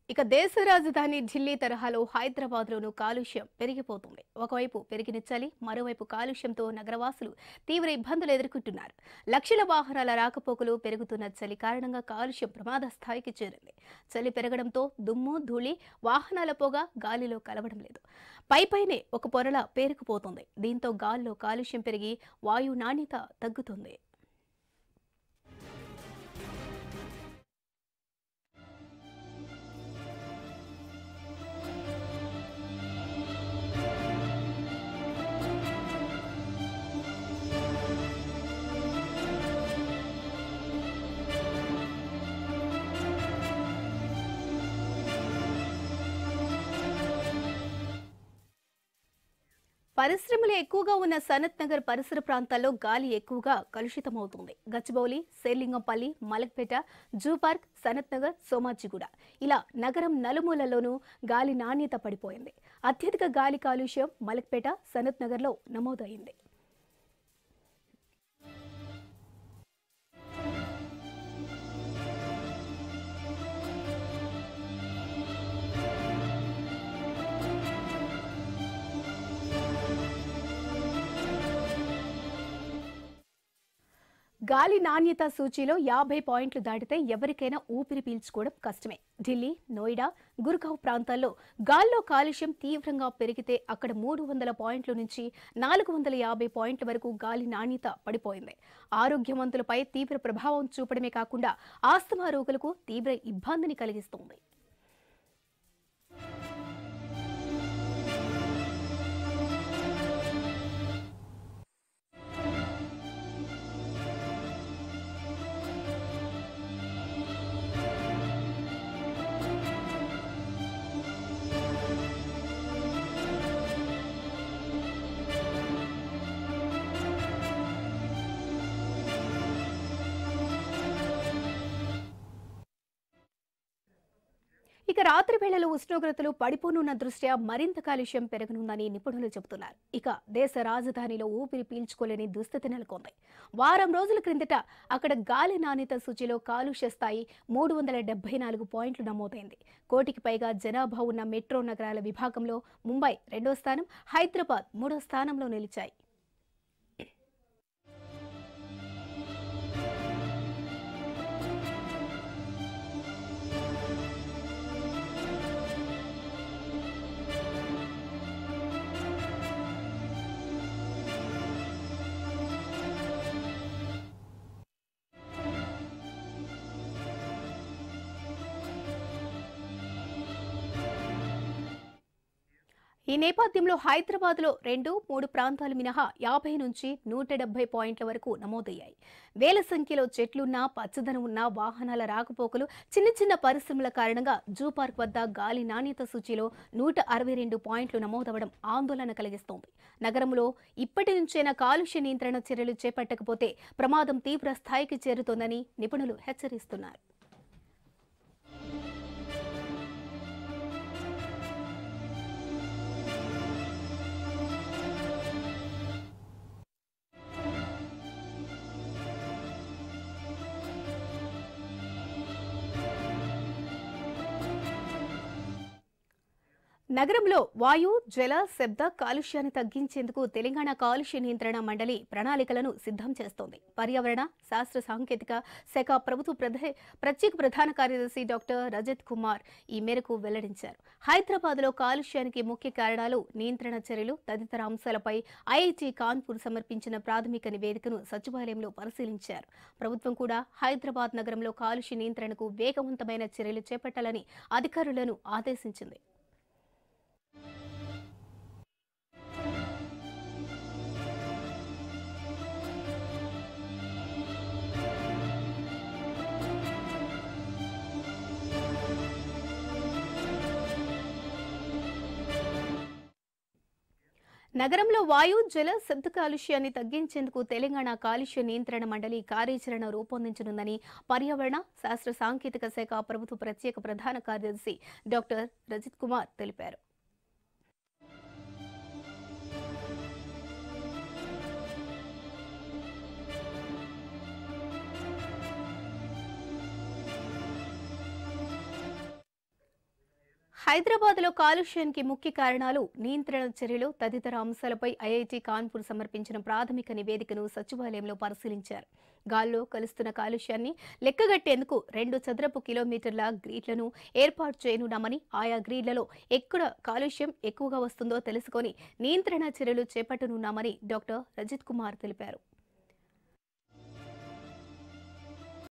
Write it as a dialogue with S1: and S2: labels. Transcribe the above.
S1: ఇక దేశ రాజధాని ఢిల్లీ తరహాలో హైదరాబాద్ లోను కాలుష్యం పెరిగిపోతుంది ఒకవైపు పెరిగిన చలి మరోవైపు కాలుష్యంతో నగరవాసులు తీవ్ర ఇబ్బందులు ఎదుర్కొంటున్నారు లక్షల వాహనాల రాకపోకలు పెరుగుతున్న చలి కారణంగా కాలుష్యం ప్రమాద స్థాయికి చేరింది చలి పెరగడంతో దుమ్ము ధూళి వాహనాల పొగ గాలిలో కలవడం లేదు పైపైనే ఒక పొరల పేరుకుపోతుంది దీంతో గాల్లో కాలుష్యం పెరిగి వాయు నాణ్యత తగ్గుతుంది పరిశ్రమలు ఎక్కువగా ఉన్న సనత్ నగర్ పరిసర ప్రాంతాల్లో గాలి ఎక్కువగా కలుషితమవుతుంది గచ్చిబౌలి శేర్లింగంపల్లి మలక్పేట జూ పార్క్ సనత్ నగర్ సోమాజిగూడ ఇలా నగరం నలుమూలలోనూ గాలి నాణ్యత పడిపోయింది అత్యధిక గాలి కాలుష్యం మలక్పేట సనత్ నగర్లో నమోదైంది గాలి నాణ్యత సూచీలో యాభై పాయింట్లు దాటితే ఎవరికైనా ఊపిరి పీల్చుకోవడం కష్టమే ఢిల్లీ నోయిడా గుర్గావ్ ప్రాంతాల్లో గాల్లో కాలుష్యం తీవ్రంగా పెరిగితే అక్కడ మూడు వందల పాయింట్ల నుంచి నాలుగు వందల యాభై పాయింట్ల వరకు గాలి నాణ్యత పడిపోయింది ఆరోగ్యవంతులపై తీవ్ర ప్రభావం చూపడమే కాకుండా ఆస్తమా రోగులకు తీవ్ర ఇబ్బందిని కలిగిస్తోంది ఇక రాత్రి వేళలో ఉష్ణోగ్రతలు పడిపోనున్న దృష్ట్యా మరింత కాలుష్యం పెరగనుందని నిపుణులు చెబుతున్నారు ఇక దేశ రాజధానిలో ఊపిరి పీల్చుకోలేని దుస్థితి నెలకొంది వారం రోజుల క్రిందట అక్కడ గాలి నాణ్యత సూచిలో కాలుష్య స్థాయి మూడు వందల డెబ్బై నాలుగు పాయింట్లు నమోదైంది కోటికి పైగా జనాభా ఉన్న మెట్రో నగరాల విభాగంలో ముంబై రెండో స్థానం హైదరాబాద్ మూడో స్థానంలో నిలిచాయి ఈ నేపథ్యంలో హైదరాబాద్ లో రెండు మూడు ప్రాంతాలు మినహా యాభై నుంచి నూట డెబ్బై పాయింట్ల వరకు నమోదయ్యాయి వేల సంఖ్యలో చెట్లున్నా పచ్చదనం ఉన్న వాహనాల రాకపోకలు చిన్న చిన్న పరిశ్రమల కారణంగా జూ పార్క్ వద్ద గాలి నాణ్యత సూచీలో నూట అరవై రెండు పాయింట్లు నమోదవడం ఆందోళన కలిగిస్తోంది నగరంలో ఇప్పటి నుంచైనా కాలుష్య నియంత్రణ చర్యలు చేపట్టకపోతే ప్రమాదం తీవ్ర స్థాయికి చేరుతోందని నిపుణులు హెచ్చరిస్తున్నారు నగరంలో వాయు జల శబ్ద కాలుష్యాన్ని తగ్గించేందుకు తెలంగాణ కాలుష్య నియంత్రణ మండలి ప్రణాళికలను సిద్ధం చేస్తోంది పర్యావరణ శాస్త్ర సాంకేతిక శాఖ ప్రభుత్వ ప్రధ- ప్రత్యేక ప్రధాన కార్యదర్శి డాక్టర్ రజత్ కుమార్ ఈ మేరకు వెల్లడించారు హైదరాబాద్ లో కాలుష్యానికి ముఖ్య కారణాలు నియంత్రణ చర్యలు తదితర అంశాలపై ఐఐటి కాన్పూర్ సమర్పించిన ప్రాథమిక నివేదికను సచివాలయంలో పరిశీలించారు ప్రభుత్వం కూడా హైదరాబాద్ నగరంలో కాలుష్య నియంత్రణకు వేగవంతమైన చర్యలు చేపట్టాలని అధికారులను ఆదేశించింది నగరంలో వాయు జల శబ్ద కాలుష్యాన్ని తగ్గించేందుకు తెలంగాణ కాలుష్య నియంత్రణ మండలి కార్యాచరణ రూపొందించనుందని పర్యావరణ శాస్త్ర సాంకేతిక శాఖ ప్రభుత్వ ప్రత్యేక ప్రధాన కార్యదర్శి డాక్టర్ రజిత్ కుమార్ తెలిపారు హైదరాబాద్లో కాలుష్యానికి ముఖ్య కారణాలు నియంత్రణ చర్యలు తదితర అంశాలపై ఐఐటి కాన్పూర్ సమర్పించిన ప్రాథమిక నివేదికను సచివాలయంలో పరిశీలించారు గాల్లో కలుస్తున్న కాలుష్యాన్ని లెక్కగట్టేందుకు రెండు చదరపు కిలోమీటర్ల గ్రీడ్లను ఏర్పాటు చేయనున్నామని ఆయా గ్రీడ్లలో ఎక్కడ కాలుష్యం ఎక్కువగా వస్తుందో తెలుసుకొని నియంత్రణ చర్యలు చేపట్టనున్నామని డాక్టర్ రజిత్ కుమార్ తెలిపారు